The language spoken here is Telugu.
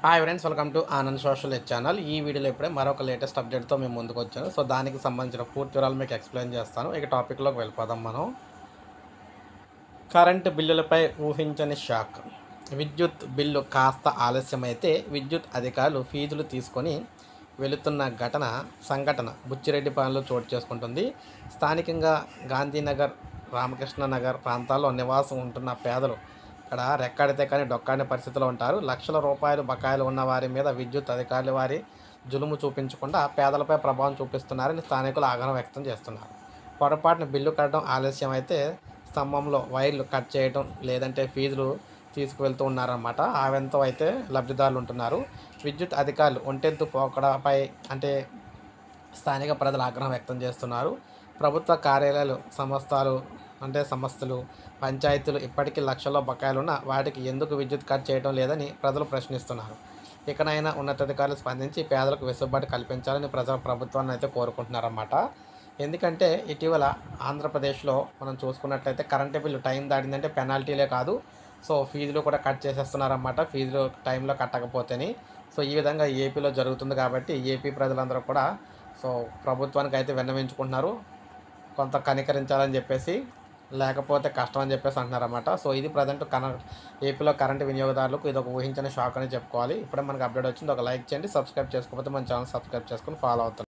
hi friends welcome to Anand social ed channel ఈ వీడియోలో ఇప్పుడే మరొక లేటెస్ట్ అప్డేట్తో మేము ముందుకు వచ్చాను సో దానికి సంబంధించిన పూర్తి వివరాలు మీకు ఎక్స్ప్లెయిన్ చేస్తాను ఇక టాపిక్లోకి వెళ్ళిపోదాం మనం కరెంటు బిల్లులపై ఊహించని షాక్ విద్యుత్ బిల్లు కాస్త ఆలస్యమైతే విద్యుత్ అధికారులు ఫీజులు తీసుకొని వెళుతున్న ఘటన సంఘటన బుచ్చిరెడ్డిపాలెంలో చోటు చేసుకుంటుంది స్థానికంగా గాంధీనగర్ రామకృష్ణ నగర్ ప్రాంతాల్లో నివాసం ఉంటున్న పేదలు ఇక్కడ రెక్కాడితే కానీ డొక్కాడిన పరిస్థితిలో ఉంటారు లక్షల రూపాయలు బకాయిలు ఉన్న వారి మీద విద్యుత్ అధికారులు వారి జులుము చూపించకుండా పేదలపై ప్రభావం చూపిస్తున్నారని స్థానికులు ఆగ్రహం వ్యక్తం చేస్తున్నారు పొరపాటున బిల్లు కట్టడం ఆలస్యం అయితే స్తంభంలో వైర్లు కట్ చేయడం లేదంటే ఫీజులు తీసుకువెళ్తూ ఉన్నారన్నమాట ఆవెంతో అయితే లబ్ధిదారులు ఉంటున్నారు విద్యుత్ అధికారులు ఒంటెత్తు పోకడపై అంటే స్థానిక ప్రజలు ఆగ్రహం వ్యక్తం చేస్తున్నారు ప్రభుత్వ కార్యాలయాలు సంస్థలు అంటే సంస్థలు పంచాయతీలు ఇప్పటికీ లక్షల్లో బకాయిలున్న వాటికి ఎందుకు విద్యుత్ కట్ చేయడం లేదని ప్రజలు ప్రశ్నిస్తున్నారు ఇకనైనా ఉన్నతాధికారులు స్పందించి పేదలకు వెసులుబాటు కల్పించాలని ప్రజల ప్రభుత్వాన్ని అయితే కోరుకుంటున్నారన్నమాట ఎందుకంటే ఇటీవల ఆంధ్రప్రదేశ్లో మనం చూసుకున్నట్లయితే కరెంటు బిల్లు టైం దాటిందంటే పెనాల్టీలే కాదు సో ఫీజులు కూడా కట్ చేసేస్తున్నారన్నమాట ఫీజులు టైంలో కట్టకపోతేని సో ఈ విధంగా ఏపీలో జరుగుతుంది కాబట్టి ఏపీ ప్రజలందరూ కూడా సో ప్రభుత్వానికి అయితే విన్నవించుకుంటున్నారు కొంత కనికరించాలని చెప్పేసి లేకపోతే కష్టం అని చెప్పేసి అంటున్నారన్నమాట సో ఇది ప్రజెంట్ కన ఏపీలో కరెంటు వినియోగదారులకు ఇది ఒక ఊహించని షాక్ అని చెప్పుకోవాలి ఇప్పుడే మనకు అప్డేట్ వచ్చింది ఒక లైక్ చేయండి సబ్స్క్రైబ్ చేసుకోకపోతే మన ఛానల్ సబ్స్క్రైబ్ చేసుకుని ఫాలో అవుతుంది